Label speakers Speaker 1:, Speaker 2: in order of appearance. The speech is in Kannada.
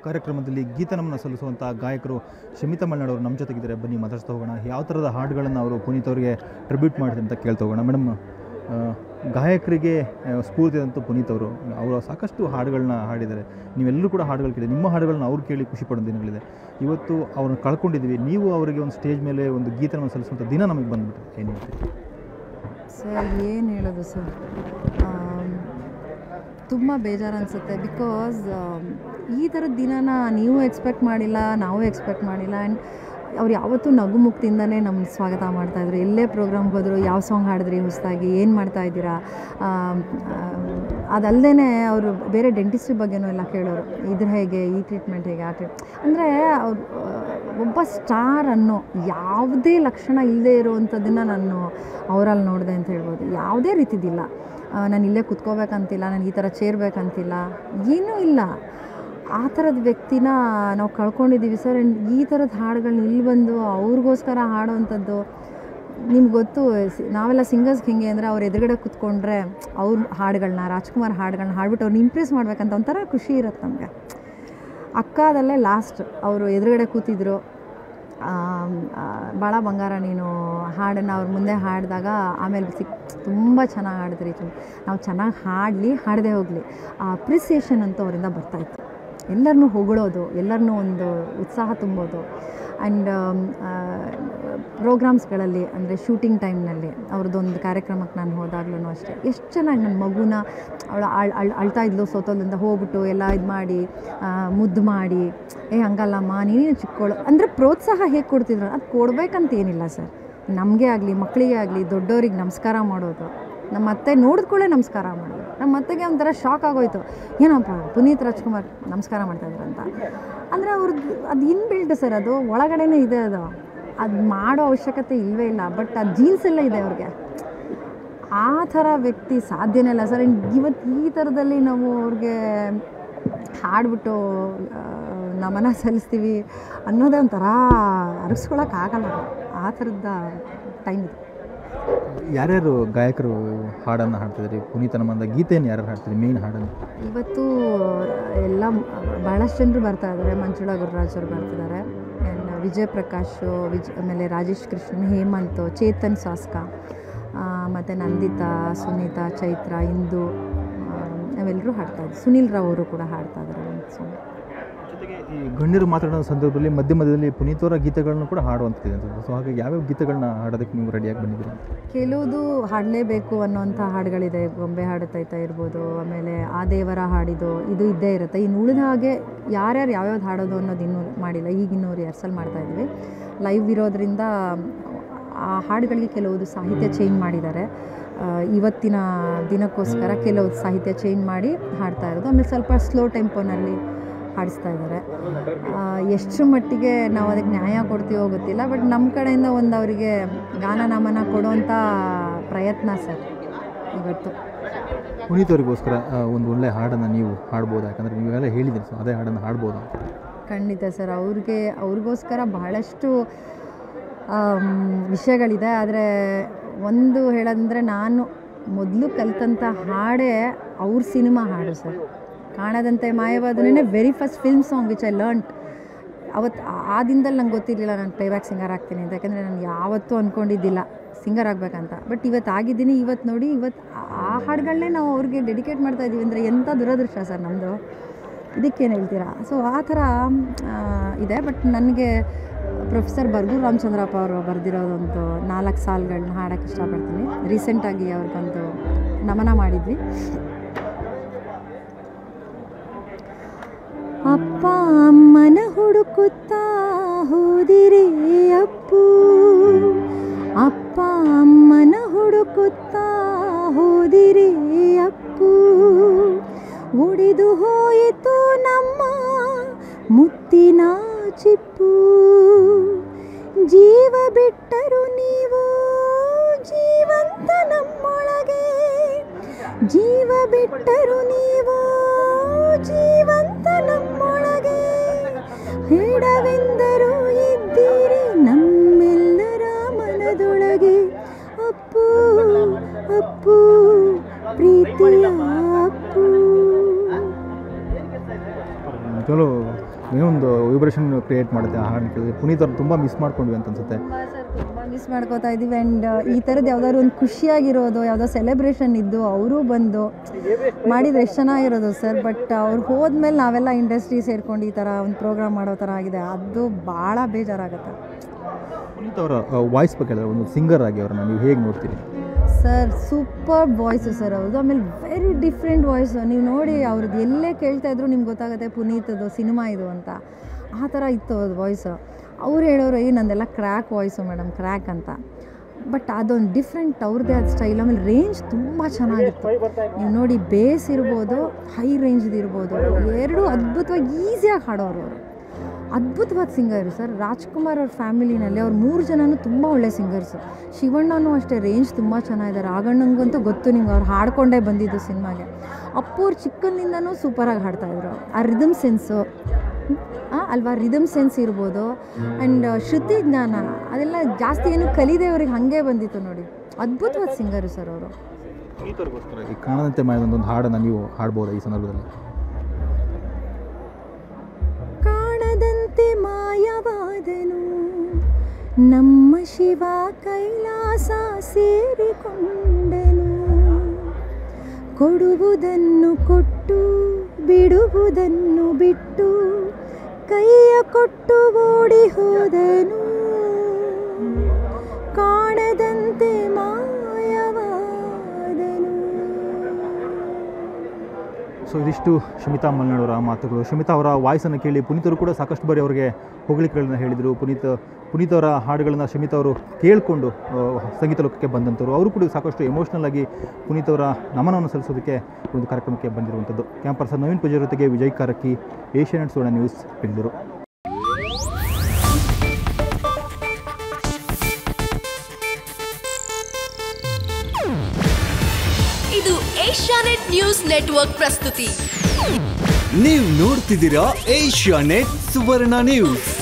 Speaker 1: ಕಾರ್ಯಕ್ರಮದಲ್ಲಿ ಗೀತನಮನ ಸಲ್ಲಿಸುವಂಥ ಗಾಯಕರು ಶಮಿತಾ ಮಲ್ನಾಡ್ ಅವರು ನಮ್ಮ ಜೊತೆಗಿದ್ದಾರೆ ಬನ್ನಿ ಮಾತಾಡ್ತಾ ಹೋಗೋಣ ಯಾವ ಥರದ ಹಾಡುಗಳನ್ನು ಅವರು ಪುನೀತ್ ಅವರಿಗೆ ಟ್ರಿಬ್ಯೂಟ್ ಮಾಡಿದೆ ಅಂತ ಕೇಳ್ತಾ ಹೋಗೋಣ ಮೇಡಮ್ ಗಾಯಕರಿಗೆ ಆ, ಸ್ಫೂರ್ತಿಯಾದಂಥ ಪುನೀತ್ ಅವರು ಅವರು ಸಾಕಷ್ಟು ಹಾಡುಗಳನ್ನ ಹಾಡಿದ್ದಾರೆ ನೀವೆಲ್ಲರೂ ಕೂಡ ಹಾಡುಗಳು ಕೇಳಿ ನಿಮ್ಮ ಹಾಡುಗಳನ್ನ ಅವ್ರು ಕೇಳಿ ಖುಷಿ ಪಡೋ ದಿನಗಳಿದೆ ಇವತ್ತು ಅವ್ರನ್ನ ಕಳ್ಕೊಂಡಿದ್ದೀವಿ ನೀವು ಅವರಿಗೆ ಒಂದು ಸ್ಟೇಜ್ ಮೇಲೆ ಒಂದು ಗೀತನವನ್ನು ಸಲ್ಲಿಸುವಂಥ ದಿನ ನಮಗೆ ಬಂದ್ಬಿಟ್ಟು ಏನು ಹೇಳ್ತೀವಿ
Speaker 2: ಸರ್ ಏನು ಹೇಳೋದು ಸರ್ ತುಂಬ ಬೇಜಾರು ಅನಿಸುತ್ತೆ ಬಿಕಾಸ್ ಈ ಥರದ ದಿನನ ನೀವು ಎಕ್ಸ್ಪೆಕ್ಟ್ ಮಾಡಿಲ್ಲ ನಾವು ಎಕ್ಸ್ಪೆಕ್ಟ್ ಮಾಡಿಲ್ಲ ಆ್ಯಂಡ್ ಅವ್ರು ಯಾವತ್ತೂ ನಗು ಮುಕ್ತಿಂದನೇ ನಮ್ಮ ಸ್ವಾಗತ ಮಾಡ್ತಾಯಿದ್ರು ಎಲ್ಲೇ ಪ್ರೋಗ್ರಾಮ್ಗೆ ಹೋದರು ಯಾವ ಸಾಂಗ್ ಹಾಡಿದ್ರಿ ಹೊಸದಾಗಿ ಏನು ಮಾಡ್ತಾ ಇದ್ದೀರಾ ಅದಲ್ಲದೆ ಅವರು ಬೇರೆ ಡೆಂಟಿಸ್ಟ್ರಿ ಬಗ್ಗೆನೂ ಎಲ್ಲ ಕೇಳೋರು ಇದ್ರ ಹೇಗೆ ಈ ಟ್ರೀಟ್ಮೆಂಟ್ ಹೇಗೆ ಆ ಟ್ರೀಟ್ ಅಂದರೆ ಅವ್ರು ಒಬ್ಬ ಸ್ಟಾರ್ ಅನ್ನೋ ಯಾವುದೇ ಲಕ್ಷಣ ಇಲ್ಲದೆ ಇರುವಂಥದ್ದನ್ನು ನಾನು ಅವರಲ್ಲಿ ನೋಡಿದೆ ಅಂತ ಹೇಳ್ಬೋದು ಯಾವುದೇ ರೀತಿದಿಲ್ಲ ನಾನು ಇಲ್ಲೇ ಕುತ್ಕೋಬೇಕಂತಿಲ್ಲ ನನಗೆ ಈ ಥರ ಚೇರ್ ಬೇಕಂತಿಲ್ಲ ಏನೂ ಇಲ್ಲ ಆ ಥರದ ವ್ಯಕ್ತಿನ ನಾವು ಕಳ್ಕೊಂಡಿದ್ದೀವಿ ಸರ್ ಆ್ಯಂಡ್ ಈ ಥರದ ಹಾಡುಗಳನ್ನ ಇಲ್ಲಿ ಬಂದು ಅವ್ರಿಗೋಸ್ಕರ ಹಾಡೋವಂಥದ್ದು ನಿಮ್ಗೆ ಗೊತ್ತು ಸಿ- ನಾವೆಲ್ಲ ಸಿಂಗರ್ಸ್ ಹಿಂಗೆ ಅಂದರೆ ಅವ್ರ ಎದುರುಗಡೆ ಕುತ್ಕೊಂಡ್ರೆ ಅವ್ರ ಹಾಡುಗಳನ್ನ ರಾಜ್ಕುಮಾರ್ ಹಾಡುಗಳನ್ನ ಹಾಡ್ಬಿಟ್ಟು ಅವ್ರನ್ನ ಇಂಪ್ರೆಸ್ ಮಾಡ್ಬೇಕಂತ ಒಂಥರ ಖುಷಿ ಇರುತ್ತೆ ನಮಗೆ ಅಕ್ಕದಲ್ಲೇ ಲಾಸ್ಟ್ ಅವರು ಎದುರುಗಡೆ ಕೂತಿದ್ರು ಭಾಳ ಬಂಗಾರ ನೀನು ಹಾಡನ್ನು ಅವ್ರ ಮುಂದೆ ಹಾಡಿದಾಗ ಆಮೇಲೆ ಸಿಕ್ ತುಂಬ ಚೆನ್ನಾಗಿ ಹಾಡಿದ್ರಿ ಚು ನಾವು ಚೆನ್ನಾಗಿ ಹಾಡಲಿ ಹಾಡದೆ ಹೋಗಲಿ ಆ ಅಪ್ರಿಸಿಯೇಷನ್ ಅಂತೂ ಅವರಿಂದ ಬರ್ತಾಯಿತ್ತು ಎಲ್ಲರನ್ನೂ ಹೊಗಳೋದು ಎಲ್ಲರನ್ನೂ ಒಂದು ಉತ್ಸಾಹ ತುಂಬೋದು ಆ್ಯಂಡ್ ಪ್ರೋಗ್ರಾಮ್ಸ್ಗಳಲ್ಲಿ ಅಂದರೆ ಶೂಟಿಂಗ್ ಟೈಮ್ನಲ್ಲಿ ಅವ್ರದ್ದೊಂದು ಕಾರ್ಯಕ್ರಮಕ್ಕೆ ನಾನು ಹೋದಾಗ್ಲೂ ಅಷ್ಟೇ ಎಷ್ಟು ಚೆನ್ನಾಗಿ ನನ್ನ ಮಗುನ ಅವಳು ಅಳ್ ಅಳ್ ಅಳ್ತಾ ಇದ್ಲು ಸೋತೋದ್ರಿಂದ ಹೋಗ್ಬಿಟ್ಟು ಎಲ್ಲ ಇದು ಮಾಡಿ ಆ, ಮುದ್ದು ಮಾಡಿ ಏ ಹಂಗಲ್ಲಮ್ಮ ನೀನು ಚಿಕ್ಕವಳು ಅಂದರೆ ಪ್ರೋತ್ಸಾಹ ಹೇಗೆ ಕೊಡ್ತಿದ್ರು ಅದು ಕೊಡ್ಬೇಕಂತ ಏನಿಲ್ಲ ಸರ್ ನಮಗೆ ಆಗಲಿ ಮಕ್ಕಳಿಗೆ ಆಗಲಿ ದೊಡ್ಡವ್ರಿಗೆ ನಮಸ್ಕಾರ ಮಾಡೋದು ನಮ್ಮ ಅತ್ತೆ ನೋಡಿದ್ಕೊಳ್ಳೆ ನಮಸ್ಕಾರ ಮಾಡೋದು ನಮ್ಮ ಅತ್ತೆಗೆ ಒಂಥರ ಶಾಕ್ ಆಗೋಯ್ತು ಏನಪ್ಪ ಪುನೀತ್ ರಾಜ್ಕುಮಾರ್ ನಮಸ್ಕಾರ ಮಾಡ್ತಾಯಿದ್ರು ಅಂತ ಅಂದರೆ ಅವ್ರದ್ದು ಅದು ಇನ್ಬಿಲ್ಡ್ ಸರ್ ಅದು ಒಳಗಡೆನೇ ಇದೆ ಅದು ಅದು ಮಾಡೋ ಅವಶ್ಯಕತೆ ಇಲ್ಲವೇ ಇಲ್ಲ ಬಟ್ ಆ ಜೀನ್ಸ್ ಎಲ್ಲ ಇದೆ ಅವ್ರಿಗೆ ಆ ಥರ ವ್ಯಕ್ತಿ ಸಾಧ್ಯನೇ ಇಲ್ಲ ಸರ್ ಇವತ್ತು ಈ ಥರದಲ್ಲಿ ನಾವು ಅವ್ರಿಗೆ ಹಾಡ್ಬಿಟ್ಟು ಆ, ನಮನ ಸಲ್ಲಿಸ್ತೀವಿ ಅನ್ನೋದೇ ಒಂಥರ ಅರಗಿಸ್ಕೊಳಕ್ಕಾಗಲ್ಲ ಆ ಥರದ ಟೈಮ್ ಇದು
Speaker 1: ಯಾರ್ಯಾರು ಗಾಯಕರು ಹಾಡನ್ನು ಹಾಡ್ತಿದ್ರಿ ಪುನೀತ್ ನಮ್ಮಂದ ಗೀತೆಯನ್ನು ಯಾರ್ಯಾರು ಹಾಡ್ತಿದ್ರಿ ಮೇನ್ ಹಾಡನ್ನು
Speaker 2: ಇವತ್ತು ಎಲ್ಲ ಭಾಳಷ್ಟು ಜನರು ಬರ್ತಾ ಇದ್ದಾರೆ ಮಂಜುಳಾ ಗುರುರಾಜ್ ಅವರು ಬರ್ತಿದ್ದಾರೆ ಆ್ಯಂಡ್ ವಿಜಯ್ ಪ್ರಕಾಶ್ ವಿಜ್ ಆಮೇಲೆ ರಾಜೇಶ್ ಕೃಷ್ಣನ್ ಹೇಮಂತ್ ಚೇತನ್ ಸಾಸ್ಕಾ ಮತ್ತು ನಂದಿತಾ ಸುನೀತಾ ಚೈತ್ರ ಇಂದು ಆ, ಅವೆಲ್ಲರೂ ಹಾಡ್ತಾ ಇದ್ದಾರೆ ಸುನೀಲ್ ರಾವ್ ಅವರು ಕೂಡ ಹಾಡ್ತಾ ಇದ್ದಾರೆ ಒಂದು ಸಾಂಗ್
Speaker 1: ಜೊತೆಗೆ ಈ ಗಣ್ಯರು ಮಾತಾಡೋ ಸಂದರ್ಭದಲ್ಲಿ ಮಧ್ಯ ಮಧ್ಯದಲ್ಲಿ ಪುನೀತ್ ಅವರ ಗೀತೆಗಳನ್ನು ಕೂಡ ಹಾಡುವಂಥದ್ದಿದೆ ಅಂತ ಸೊ ಹಾಗಾಗಿ ಯಾವ್ಯಾವ ಗೀತೆಗಳನ್ನ ಹಾಡೋದಕ್ಕೆ ನೀವು ರೆಡಿಯಾಗಿ ಬಂದಿದ್ದೀರಿ
Speaker 2: ಕೆಲವುದು ಹಾಡಲೇಬೇಕು ಅನ್ನೋಂಥ ಹಾಡುಗಳಿದೆ ಗೊಂಬೆ ಹಾಡುತ್ತೈತ ಇರ್ಬೋದು ಆಮೇಲೆ ಆ ದೇವರ ಹಾಡಿದು ಇದು ಇದ್ದೇ ಇರುತ್ತೆ ಇನ್ನು ಉಳಿದ ಹಾಗೆ ಯಾರ್ಯಾರು ಯಾವ್ಯಾವ್ದು ಹಾಡೋದು ಅನ್ನೋದು ಇನ್ನೂ ಮಾಡಿಲ್ಲ ಈಗ ಇನ್ನೂ ರಿಹರ್ಸಲ್ ಮಾಡ್ತಾ ಇದ್ವಿ ಲೈವ್ ಇರೋದ್ರಿಂದ ಆ ಹಾಡುಗಳಿಗೆ ಕೆಲವುದು ಸಾಹಿತ್ಯ ಚೇಂಜ್ ಮಾಡಿದ್ದಾರೆ ಆ, ಇವತ್ತಿನ ದಿನಕ್ಕೋಸ್ಕರ ಕೆಲವು ಸಾಹಿತ್ಯ ಚೇಂಜ್ ಮಾಡಿ ಹಾಡ್ತಾ ಇರೋದು ಆಮೇಲೆ ಸ್ವಲ್ಪ ಸ್ಲೋ ಟೆಂಪೋನಲ್ಲಿ ಹಾಡಿಸ್ತಾ ಇದ್ದಾರೆ ಎಷ್ಟು ಮಟ್ಟಿಗೆ ನಾವು ಅದಕ್ಕೆ ನ್ಯಾಯ ಕೊಡ್ತೀವೋ ಗೊತ್ತಿಲ್ಲ ಬಟ್ ನಮ್ಮ ಕಡೆಯಿಂದ ಒಂದು ಅವರಿಗೆ ಗಾನ ನಮನ ಕೊಡುವಂಥ ಪ್ರಯತ್ನ ಸರ್ ಇವತ್ತು
Speaker 1: ಪುನೀತ್ ಅವರಿಗೋಸ್ಕರ ಆ, ಒಂದು ಒಳ್ಳೆ ಹಾಡನ್ನು ನೀವು ಹಾಡ್ಬೋದು ಯಾಕಂದರೆ ನೀವೆಲ್ಲ ಹೇಳಿದ್ದೀರಿ ಸೊ ಅದೇ ಹಾಡನ್ನು ಹಾಡ್ಬೋದು ಅಂತ
Speaker 2: ಖಂಡಿತ ಸರ್ ಅವ್ರಿಗೆ ಅವ್ರಿಗೋಸ್ಕರ ಬಹಳಷ್ಟು ಆಮ್, ವಿಷಯಗಳಿದೆ ಆದರೆ ಒಂದು ಹೇಳೋದಂದರೆ ನಾನು ಮೊದಲು ಕಲ್ತಂಥ ಹಾಡೇ ಅವ್ರ ಸಿನಿಮಾ ಹಾಡು ಸರ್ ಕಾಣದಂತೆ ಮಾಯವಾದನೇ very first film song which I learnt ಅವತ್ತು ಆ ದಿನದಲ್ಲಿ ನಂಗೆ ಗೊತ್ತಿರಲಿಲ್ಲ ನಾನು ಪ್ಲೇಬ್ಯಾಕ್ ಸಿಂಗರ್ ಆಗ್ತೀನಿ ಅಂತ ಯಾಕಂದರೆ ನಾನು ಯಾವತ್ತೂ ಅಂದ್ಕೊಂಡಿದ್ದಿಲ್ಲ ಸಿಂಗರ್ ಆಗಬೇಕಂತ ಬಟ್ ಇವತ್ತು ಆಗಿದ್ದೀನಿ ಇವತ್ತು ನೋಡಿ ಇವತ್ತು ಆ- ಆ ಹಾಡುಗಳನ್ನೇ ನಾವು ಅವ್ರಿಗೆ ಡೆಡಿಕೇಟ್ ಮಾಡ್ತಾ ಇದ್ದೀವಿ ಅಂದರೆ ಎಂಥ ದುರದೃಷ್ಟ ಸರ್ ನಮ್ಮದು ಇದಕ್ಕೇನು ಹೇಳ್ತೀರಾ ಸೊ ಆ ಥರ ಆ, ಇದೆ ಬಟ್ ನನಗೆ ಪ್ರೊಫೆಸರ್ ಬರ್ಗೂರು ರಾಮಚಂದ್ರಪ್ಪ ಅವರು ಬರೆದಿರೋದೊಂದು ನಾಲ್ಕು ಸಾಲುಗಳನ್ನ ಹಾಡೋಕ್ಕೆ ಇಷ್ಟಪಡ್ತೀನಿ ರೀಸೆಂಟಾಗಿ ಅವ್ರಿಗೊಂದು ನಮನ ಮಾಡಿದ್ವಿ ಅಪ್ಪ ಅಮ್ಮನ ಹುಡುಕುತ್ತಾ ಹೋದಿರಿ ಅಪ್ಪು ಅಪ್ಪ ಅಮ್ಮನ ಹುಡುಕುತ್ತಾ ಹೋದಿರಿ ಅಪ್ಪು ಉಡಿದು ಹೋಯಿತು ನಮ್ಮ ಮುತ್ತಿನ ಚಿಪ್ಪು ಜೀವ ಬಿಟ್ಟರು ನೀವು ಜೀವಂತ ನಮ್ಮೊಳಗೆ ಜೀವ ಬಿಟ್ಟರು ನೀವು ಜೀವಂತ ನಮ್ಮೊಳಗೆ ಹೇಡವೆಂದರು ಇದ್ದೀರಿ ನಮ್ಮೆಲ್ಲರ ಮನದೊಳಗೆ ಅಪ್ಪು ಅಪ್ಪು ಪ್ರೀತಿಯ ಅಪ್ಪು
Speaker 1: ನಿಜವಾಗ್ಲೂ ಏನೋ ಒಂದು ವೈಬ್ರೇಷನ್ ಕ್ರಿಯೇಟ್ ಮಾಡುತ್ತೆ ಆ ಹಾಡನ್ನ ಕೇಳಿದ್ರೆ ಪುನೀತ್ ಅವ್ರು ತುಂಬ ಮಿಸ್ ಮಾಡ್ಕೊಂಡ್ವಿ ಅಂತ ಅನ್ಸುತ್ತೆ
Speaker 2: ತುಂಬ ಮಿಸ್ ಮಾಡ್ಕೋತಾ ಇದ್ದೀವಿ ಆ್ಯಂಡ್ ಈ ಥರದ್ದು ಯಾವ್ದಾದ್ರು ಒಂದು ಖುಷಿಯಾಗಿರೋದು ಯಾವುದೋ ಸೆಲೆಬ್ರೇಷನ್ ಇದ್ದು ಅವರು ಬಂದು ಮಾಡಿದರೆ ಎಷ್ಟು ಚೆನ್ನಾಗಿರೋದು ಸರ್ ಬಟ್ ಅವ್ರು ಹೋದ್ಮೇಲೆ ನಾವೆಲ್ಲ ಇಂಡಸ್ಟ್ರಿ ಸೇರ್ಕೊಂಡು ಈ ಥರ ಒಂದು ಪ್ರೋಗ್ರಾಮ್ ಮಾಡೋ ಥರ ಆಗಿದೆ ಅದು ಭಾಳ ಬೇಜಾರಾಗುತ್ತೆ
Speaker 1: ಪುನೀತ್ ಅವರ ವಾಯ್ಸ್ ಬಗ್ಗೆ ಹೇಳಿದ್ರೆ ಒಂದು ಸಿಂಗರ್ ಆಗಿ ಅವ್ರನ್ನ ನೀವು ಹೇಗೆ ನೋಡ್ತೀರಿ
Speaker 2: ಸರ್ ಸೂಪರ್ ವಾಯ್ಸು ಸರ್ ಅವ್ರದ್ದು ಆಮೇಲೆ ವೆರಿ ಡಿಫ್ರೆಂಟ್ ವಾಯ್ಸು ನೀವು ನೋಡಿ ಅವ್ರದ್ದು ಎಲ್ಲೇ ಕೇಳ್ತಾ ಇದ್ರು ನಿಮ್ಗೆ ಗೊತ್ತಾಗುತ್ತೆ ಪುನೀತದು ಸಿನಿಮಾ ಇದು ಅಂತ ಆ ಥರ ಇತ್ತು ಅವ್ರದ್ದು ವಾಯ್ಸು ಅವ್ರು ಹೇಳೋರು ಏ ನಂದೆಲ್ಲ ಕ್ರ್ಯಾಕ್ ವಾಯ್ಸು ಮೇಡಮ್ ಕ್ರ್ಯಾಕ್ ಅಂತ ಬಟ್ ಅದೊಂದು ಡಿಫ್ರೆಂಟ್ ಅವ್ರದ್ದೇ ಆದ ಸ್ಟೈಲ್ ಆಮೇಲೆ ರೇಂಜ್ ತುಂಬ ಚೆನ್ನಾಗಿತ್ತು ನೀವು ನೋಡಿ ಬೇಸ್ ಇರ್ಬೋದು ಹೈ ರೇಂಜ್ದು ಇರ್ಬೋದು ಎರಡೂ ಅದ್ಭುತವಾಗಿ ಈಸಿಯಾಗಿ ಹಾಡೋರು ಅವರು ಅದ್ಭುತವಾದ ಸಿಂಗರು ಸರ್ ರಾಜ್ಕುಮಾರ್ ಅವ್ರ ಫ್ಯಾಮಿಲಿನಲ್ಲಿ ಅವ್ರು ಮೂರು ಜನನೂ ತುಂಬ ಒಳ್ಳೆ ಸಿಂಗರ್ಸು ಶಿವಣ್ಣನೂ ಅಷ್ಟೇ ರೇಂಜ್ ತುಂಬ ಚೆನ್ನಾಗಿದ್ದಾರೆ ರಾಘಣ್ಣಂಗಂತೂ ಗೊತ್ತು ನಿಮ್ಗೆ ಅವ್ರು ಹಾಡ್ಕೊಂಡೇ ಬಂದಿದ್ದು ಸಿನಿಮಾಗೆ ಅಪ್ಪು ಅವ್ರು ಚಿಕ್ಕಂದಿಂದನೂ ಸೂಪರಾಗಿ ಹಾಡ್ತಾಯಿದ್ರು ಆ ರಿದಮ್ ಸೆನ್ಸು ಅಲ್ವಾ ರಿದಮ್ ಸೆನ್ಸ್ ಇರ್ಬೋದು ಆ್ಯಂಡ್ ಶ್ರುತಿ ಜ್ಞಾನ ಅದೆಲ್ಲ ಜಾಸ್ತಿ ಏನು ಕಲಿದೆ ಅವ್ರಿಗೆ ಹಾಗೆ ಬಂದಿತ್ತು ನೋಡಿ ಅದ್ಭುತವಾದ ಸಿಂಗರು ಸರ್ ಅವರು
Speaker 1: ಪುನೀತ್ ಅವ್ರಿಗೋಸ್ಕರ ಈ ಕಾಣದಂತೆ ಮಾಡಿದ ಒಂದು ಹಾಡನ್ನು ನೀವು ಹಾಡ್ಬೋದಾ ಈ ಸಂದರ್ಭದಲ್ಲಿ
Speaker 2: ಕಾಣದಂತೆ ಮಾಯವಾದನು ನಮ್ಮ ಶಿವ ಕೈಲಾಸ ಸೇರಿಕೊಂಡನು ಕೊಡುವುದನ್ನು ಕೊಟ್ಟು ಬಿಡುವುದನ್ನು ಬಿಟ್ಟು ಕೈಯ ಕೊಟ್ಟು ಓಡಿ ಹೋದನು ಕಾಣದಂತೆ ಮಾಯವಾದನು
Speaker 1: ಸೊ ಇದಿಷ್ಟು ಶಮಿತಾ ಮಲ್ನಾಡವರ ಮಾತುಗಳು ಶಮಿತಾ ಅವರ ವಾಯ್ಸನ್ನು ಕೇಳಿ ಪುನೀತರು ಕೂಡ ಸಾಕಷ್ಟು ಬಾರಿ ಅವರಿಗೆ ಹೊಗಳಿಕೆಗಳನ್ನ ಹೇಳಿದರು ಪುನೀತ್ ಪುನೀತ್ ಅವರ ಹಾಡುಗಳನ್ನು ಶಮಿತಾ ಅವರು ಕೇಳಿಕೊಂಡು ಸಂಗೀತ ಲೋಕಕ್ಕೆ ಬಂದಂಥವ್ರು ಅವರು ಕೂಡ ಸಾಕಷ್ಟು ಎಮೋಷ್ನಲ್ ಆಗಿ ಪುನೀತ್ ಅವರ ನಮನವನ್ನು ಸಲ್ಲಿಸೋದಕ್ಕೆ ಒಂದು ಕಾರ್ಯಕ್ರಮಕ್ಕೆ ಬಂದಿರುವಂಥದ್ದು ಕ್ಯಾಂಪರ್ಸರ್ ನವೀನ್ ಪೂಜಾರಿ ಜೊತೆಗೆ ವಿಜಯ್ ಕಾರಕ್ಕಿ ಏಷ್ಯಾನೆಟ್ ಸುವರ್ಣ ನ್ಯೂಸ್ ಬೆಂಗಳೂರು
Speaker 3: ಇದು ಏಷ್ಯಾನೆಟ್ ನ್ಯೂಸ್ ನೆಟ್ವರ್ಕ್ ಪ್ರಸ್ತುತಿ
Speaker 4: ನೀವು ನೋಡ್ತಿದ್ದೀರಾ ಏಷ್ಯಾ ನೆಟ್ ಸುವರ್ಣ ನ್ಯೂಸ್